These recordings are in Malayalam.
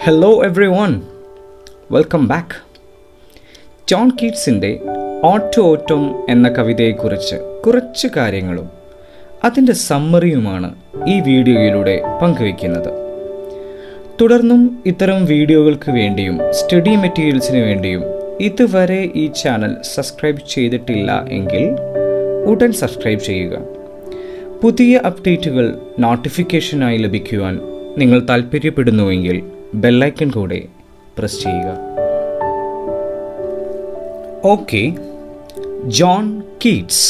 hello everyone welcome back John കീറ്റ്സിൻ്റെ ഓട്ടോ ഓട്ടം എന്ന കവിതയെക്കുറിച്ച് കുറച്ച് കാര്യങ്ങളും അതിൻ്റെ സമ്മറിയുമാണ് ഈ വീഡിയോയിലൂടെ പങ്കുവയ്ക്കുന്നത് തുടർന്നും ഇത്തരം വീഡിയോകൾക്ക് വേണ്ടിയും സ്റ്റഡി മെറ്റീരിയൽസിന് വേണ്ടിയും ഇതുവരെ ഈ ചാനൽ സബ്സ്ക്രൈബ് ചെയ്തിട്ടില്ല എങ്കിൽ ഉടൻ സബ്സ്ക്രൈബ് ചെയ്യുക പുതിയ അപ്ഡേറ്റുകൾ നോട്ടിഫിക്കേഷനായി ലഭിക്കുവാൻ നിങ്ങൾ താൽപ്പര്യപ്പെടുന്നുവെങ്കിൽ ബെല്ലൈക്കൺ കൂടെ പ്രസ് ചെയ്യുക ഓക്കെ ജോൺ കീറ്റ്സ്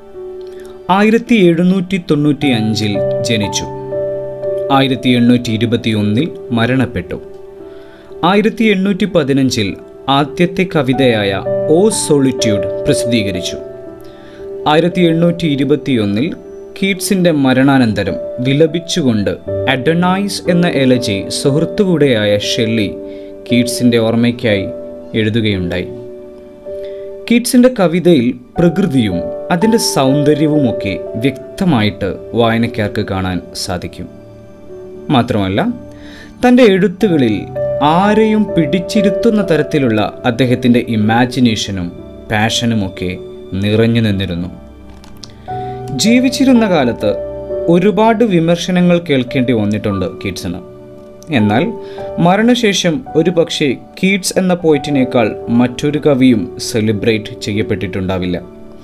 ആയിരത്തി എഴുന്നൂറ്റി തൊണ്ണൂറ്റി അഞ്ചിൽ ജനിച്ചു ആയിരത്തി എണ്ണൂറ്റി ഇരുപത്തി ഒന്നിൽ മരണപ്പെട്ടു ആയിരത്തി എണ്ണൂറ്റി പതിനഞ്ചിൽ ആദ്യത്തെ കവിതയായ ഓ സോളിറ്റ്യൂഡ് പ്രസിദ്ധീകരിച്ചു ആയിരത്തി എണ്ണൂറ്റി ഇരുപത്തിയൊന്നിൽ കീറ്റ്സിന്റെ മരണാനന്തരം വിലപിച്ചുകൊണ്ട് അഡണൈസ് എന്ന എലജി സുഹൃത്തുകൂടെയായ ഷെല്ലി കീറ്റ്സിന്റെ ഓർമ്മയ്ക്കായി എഴുതുകയുണ്ടായി കീറ്റ്സിന്റെ കവിതയിൽ പ്രകൃതിയും അതിൻ്റെ സൗന്ദര്യവുമൊക്കെ വ്യക്തമായിട്ട് വായനക്കാർക്ക് കാണാൻ സാധിക്കും മാത്രമല്ല തൻ്റെ എഴുത്തുകളിൽ ആരെയും പിടിച്ചിരുത്തുന്ന തരത്തിലുള്ള അദ്ദേഹത്തിൻ്റെ ഇമാജിനേഷനും പാഷനുമൊക്കെ നിറഞ്ഞു നിന്നിരുന്നു ജീവിച്ചിരുന്ന കാലത്ത് ഒരുപാട് വിമർശനങ്ങൾ കേൾക്കേണ്ടി വന്നിട്ടുണ്ട് കീറ്റ്സിന് എന്നാൽ മരണശേഷം ഒരു പക്ഷേ കീറ്റ്സ് എന്ന പോയിറ്റിനേക്കാൾ മറ്റൊരു കവിയും സെലിബ്രേറ്റ് ചെയ്യപ്പെട്ടിട്ടുണ്ടാവില്ല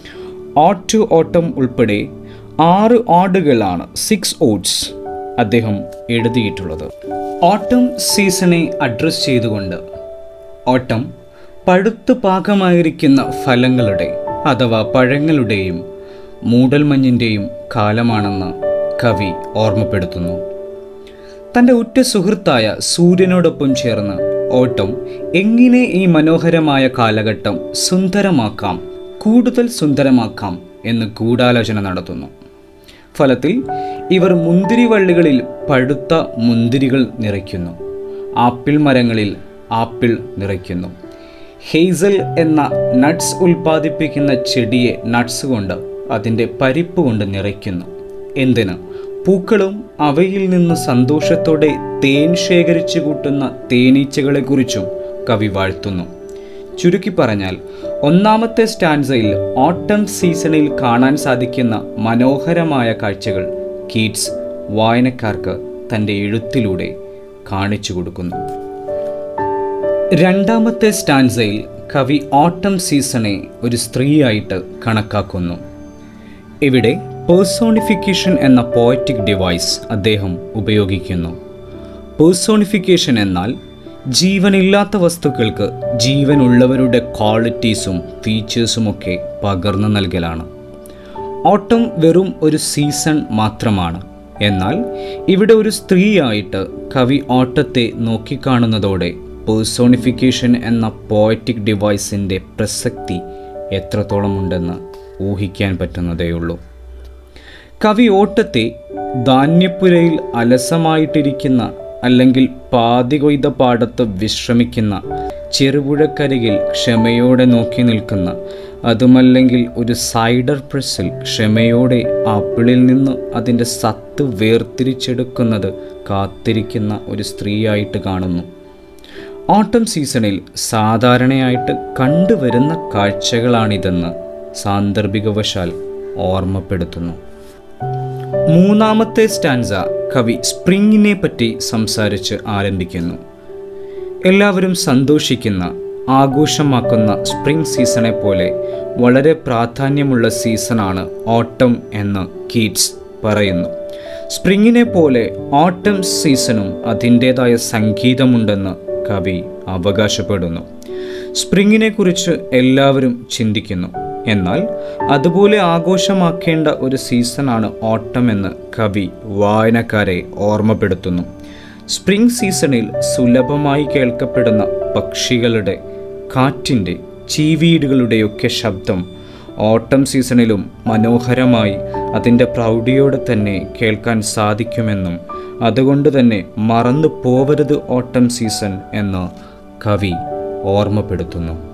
ഓട്ട് ഓട്ടം ഉൾപ്പെടെ ആറ് ഓടുകളാണ് സിക്സ് ഓട്സ് അദ്ദേഹം എഴുതിയിട്ടുള്ളത് ഓട്ടം സീസണെ അഡ്രസ്സ് ചെയ്തുകൊണ്ട് ഓട്ടം പഴുത്തു പാകമായിരിക്കുന്ന ഫലങ്ങളുടെ അഥവാ പഴങ്ങളുടെയും മൂടൽമഞ്ഞിൻ്റെയും കാലമാണെന്ന് കവി ഓർമ്മപ്പെടുത്തുന്നു തൻ്റെ ഉറ്റ സുഹൃത്തായ സൂര്യനോടൊപ്പം ചേർന്ന് ഓട്ടം എങ്ങനെ ഈ മനോഹരമായ കാലഘട്ടം സുന്ദരമാക്കാം കൂടുതൽ സുന്ദരമാക്കാം എന്ന് ഗൂഢാലോചന നടത്തുന്നു ഫലത്തിൽ ഇവർ മുന്തിരിവള്ളികളിൽ പഴുത്ത മുന്തിരികൾ നിറയ്ക്കുന്നു ആപ്പിൾ മരങ്ങളിൽ ആപ്പിൾ നിറയ്ക്കുന്നു ഹെയ്സൽ എന്ന നട്ട്സ് ഉൽപ്പാദിപ്പിക്കുന്ന ചെടിയെ നട്ട്സ് കൊണ്ട് അതിൻ്റെ പരിപ്പ് കൊണ്ട് നിറയ്ക്കുന്നു എന്തിന് പൂക്കളും അവയിൽ നിന്ന് സന്തോഷത്തോടെ തേൻ ശേഖരിച്ചു കൂട്ടുന്ന തേനീച്ചകളെക്കുറിച്ചും കവി വാഴ്ത്തുന്നു ചുരുക്കി പറഞ്ഞാൽ ഒന്നാമത്തെ സ്റ്റാൻസയിൽ ഓട്ടം സീസണിൽ കാണാൻ സാധിക്കുന്ന മനോഹരമായ കാഴ്ചകൾ കീറ്റ്സ് വായനക്കാർക്ക് തൻ്റെ എഴുത്തിലൂടെ കാണിച്ചു കൊടുക്കുന്നു രണ്ടാമത്തെ സ്റ്റാൻസയിൽ കവി ഓട്ടം സീസണെ ഒരു സ്ത്രീയായിട്ട് കണക്കാക്കുന്നു ഇവിടെ പേഴ്സോണിഫിക്കേഷൻ എന്ന പോയറ്റിക് ഡിവൈസ് അദ്ദേഹം ഉപയോഗിക്കുന്നു പേഴ്സോണിഫിക്കേഷൻ എന്നാൽ ജീവനില്ലാത്ത വസ്തുക്കൾക്ക് ജീവനുള്ളവരുടെ ക്വാളിറ്റീസും ഫീച്ചേഴ്സുമൊക്കെ പകർന്നു നൽകലാണ് ഓട്ടം വെറും ഒരു സീസൺ മാത്രമാണ് എന്നാൽ ഇവിടെ ഒരു സ്ത്രീയായിട്ട് കവി ഓട്ടത്തെ നോക്കിക്കാണുന്നതോടെ പേഴ്സോണിഫിക്കേഷൻ എന്ന പോയറ്റിക് ഡിവൈസിൻ്റെ പ്രസക്തി എത്രത്തോളം ഉണ്ടെന്ന് ഊഹിക്കാൻ പറ്റുന്നതേയുള്ളൂ കവി ഓട്ടത്തെ ധാന്യപ്പുരയിൽ അലസമായിട്ടിരിക്കുന്ന അല്ലെങ്കിൽ പാതി കൊയ്ത പാടത്ത് വിശ്രമിക്കുന്ന ചെറുപുഴക്കരികിൽ ക്ഷമയോടെ നോക്കി നിൽക്കുന്ന അതുമല്ലെങ്കിൽ ഒരു സൈഡർ പ്രസ്സിൽ ക്ഷമയോടെ ആപ്പിളിൽ നിന്ന് അതിൻ്റെ സത്ത് വേർതിരിച്ചെടുക്കുന്നത് കാത്തിരിക്കുന്ന ഒരു സ്ത്രീയായിട്ട് കാണുന്നു ഓട്ടം സീസണിൽ സാധാരണയായിട്ട് കണ്ടുവരുന്ന കാഴ്ചകളാണിതെന്ന് സാന്ദർഭികവശാൽ ഓർമ്മപ്പെടുത്തുന്നു മൂന്നാമത്തെ സ്റ്റാൻസ കവി സ്പ്രിങ്ങിനെ പറ്റി സംസാരിച്ച് ആരംഭിക്കുന്നു എല്ലാവരും സന്തോഷിക്കുന്ന ആഘോഷമാക്കുന്ന സ്പ്രിംഗ് സീസണെ പോലെ വളരെ പ്രാധാന്യമുള്ള സീസണാണ് ഓട്ടം എന്ന് കീറ്റ്സ് പറയുന്നു സ്പ്രിങ്ങിനെ പോലെ ഓട്ടം സീസണും അതിൻ്റേതായ സംഗീതമുണ്ടെന്ന് കവി അവകാശപ്പെടുന്നു സ്പ്രിങ്ങിനെക്കുറിച്ച് എല്ലാവരും ചിന്തിക്കുന്നു എന്നാൽ അതുപോലെ ആഘോഷമാക്കേണ്ട ഒരു സീസണാണ് ഓട്ടം എന്ന് കവി വായനക്കാരെ ഓർമ്മപ്പെടുത്തുന്നു സ്പ്രിംഗ് സീസണിൽ സുലഭമായി കേൾക്കപ്പെടുന്ന പക്ഷികളുടെ കാറ്റിൻ്റെ ചീവീടുകളുടെയൊക്കെ ശബ്ദം ഓട്ടം സീസണിലും മനോഹരമായി അതിൻ്റെ പ്രൗഢിയോടെ തന്നെ കേൾക്കാൻ സാധിക്കുമെന്നും അതുകൊണ്ട് തന്നെ മറന്നു പോവരുത് ഓട്ടം സീസൺ എന്ന് കവി ഓർമ്മപ്പെടുത്തുന്നു